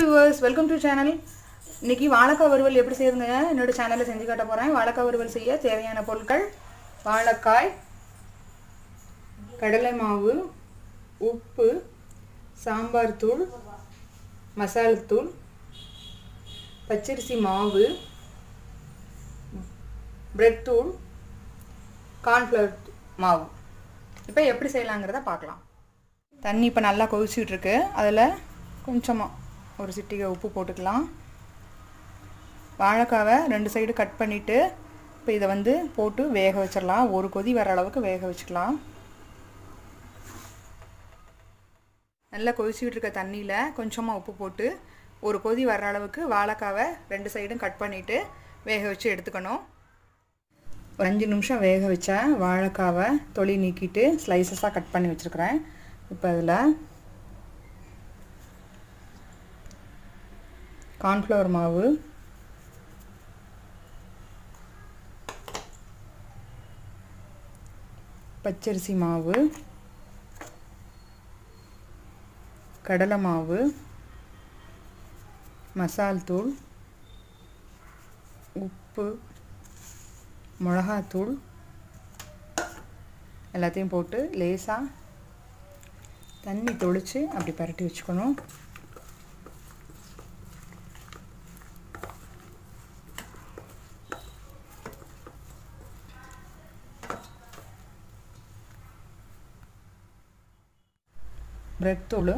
viewers welcome to channel இன்னைக்கு வாழைக்காய் வறுவல் எப்படி செய்யுதுங்க என்னோட சேனலில் செஞ்சு காட்ட போகிறேன் வாழைக்காய் வறுவல் செய்ய தேவையான பொருட்கள் வாழைக்காய் கடலை மாவு உப்பு சாம்பார் தூள் மசால் தூள் பச்சரிசி மாவு பிரெட் தூள் கார்ன்ஃப்ளவர் மாவு இப்போ எப்படி செய்யலாங்கிறத பார்க்கலாம் தண்ணி இப்போ நல்லா கொதிச்சுட்டு இருக்கு அதில் கொஞ்சமாக ஒரு சிட்டிகை உப்பு போட்டுக்கலாம் வாழைக்காவை ரெண்டு சைடு கட் பண்ணிவிட்டு இப்போ இதை வந்து போட்டு வேக வச்சிடலாம் ஒரு கொதி வர அளவுக்கு வேக வச்சுக்கலாம் நல்லா கொதிச்சுக்கிட்டு இருக்க தண்ணியில் கொஞ்சமாக உப்பு போட்டு ஒரு கொதி வர அளவுக்கு வாழைக்காவை ரெண்டு சைடும் கட் பண்ணிவிட்டு வேக வச்சு எடுத்துக்கணும் ஒரு அஞ்சு நிமிஷம் வேக வச்ச வாழைக்காவை தொளி நீக்கிட்டு ஸ்லைசஸாக கட் பண்ணி வச்சுருக்கிறேன் இப்போ அதில் கார்ன்ஃப்ளவர் மாவு பச்சரிசி மாவு கடலை மாவு மசால் தூள் உப்பு மிளகாத்தூள் எல்லாத்தையும் போட்டு லேசாக தண்ணி தொளித்து அப்படி பரட்டி வச்சுக்கணும் பிரெட் தூள்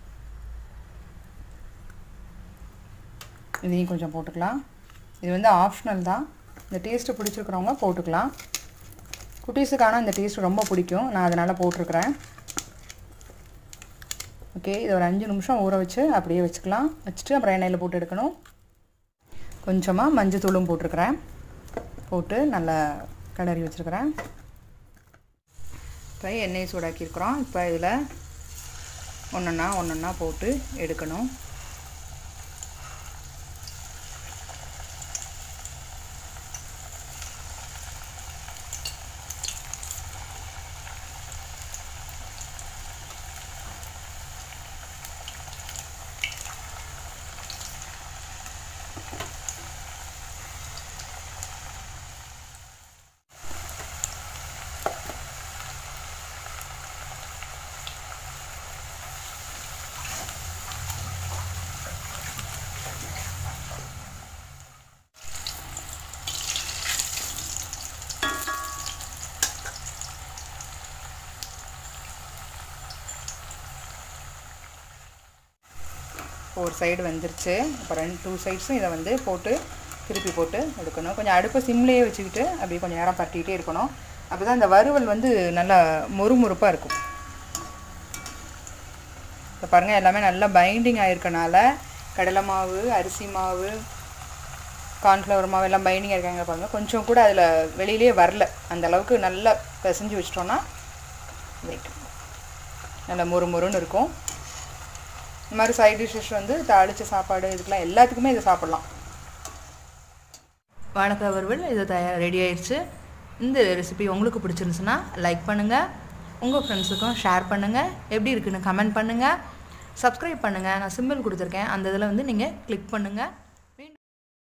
இதையும் கொஞ்சம் போட்டுக்கலாம் இது வந்து ஆப்ஷனல் தான் இந்த டேஸ்ட்டு பிடிச்சிருக்கிறவங்க போட்டுக்கலாம் குட்டீஸுக்கான இந்த டேஸ்ட் ரொம்ப பிடிக்கும் நான் அதனால் போட்டிருக்கிறேன் ஓகே இதை ஒரு அஞ்சு நிமிஷம் ஊற வச்சு அப்படியே வச்சுக்கலாம் வச்சுட்டு அப்புறம் எண்ணெயில் போட்டு எடுக்கணும் கொஞ்சமாக மஞ்சள் தூளும் போட்டிருக்கிறேன் போட்டு நல்லா கிளறி வச்சுருக்கிறேன் இப்போ எண்ணெயை சூடாக்கியிருக்கிறோம் இப்போ இதில் ஒன்றொன்னா ஒன்றொன்னா போட்டு எடுக்கணும் ஒரு சைடு வந்துருச்சு இப்போ ரெண்டு டூ சைட்ஸும் இதை வந்து போட்டு திருப்பி போட்டு எடுக்கணும் கொஞ்சம் அடுப்பை சிம்லேயே வச்சுக்கிட்டு அப்படியே கொஞ்சம் நேரம் பரட்டிகிட்டே இருக்கணும் அப்போ தான் இந்த வறுவல் வந்து நல்லா மொறுமொறுப்பாக இருக்கும் இப்போ பாருங்கள் எல்லாமே நல்லா பைண்டிங் ஆகிருக்கனால கடலை மாவு அரிசி மாவு கார்ன்ஃப்ளவர் மாவு எல்லாம் பைண்டிங் ஆயிருக்காங்க பாருங்கள் கொஞ்சம் கூட அதில் வெளியிலே வரல அந்த அளவுக்கு நல்லா பிசைஞ்சு வச்சிட்டோன்னா வெயிட் நல்லா மொறு மொறுன்னு இருக்கும் இந்த மாதிரி சைட் டிஷ்ஷஸ் வந்து தாளித்த சாப்பாடு இதுக்கெலாம் எல்லாத்துக்குமே இதை சாப்பிட்லாம் வாழைக்காய் வறுவல் இது தயார் ரெடி ஆயிடுச்சு இந்த ரெசிபி உங்களுக்கு பிடிச்சிருந்துச்சுன்னா லைக் பண்ணுங்கள் உங்கள் ஃப்ரெண்ட்ஸுக்கும் ஷேர் பண்ணுங்கள் எப்படி இருக்குன்னு கமெண்ட் பண்ணுங்கள் சப்ஸ்கிரைப் பண்ணுங்கள் நான் சிம்பிள் கொடுத்துருக்கேன் அந்த இதில் வந்து நீங்கள் கிளிக் பண்ணுங்கள்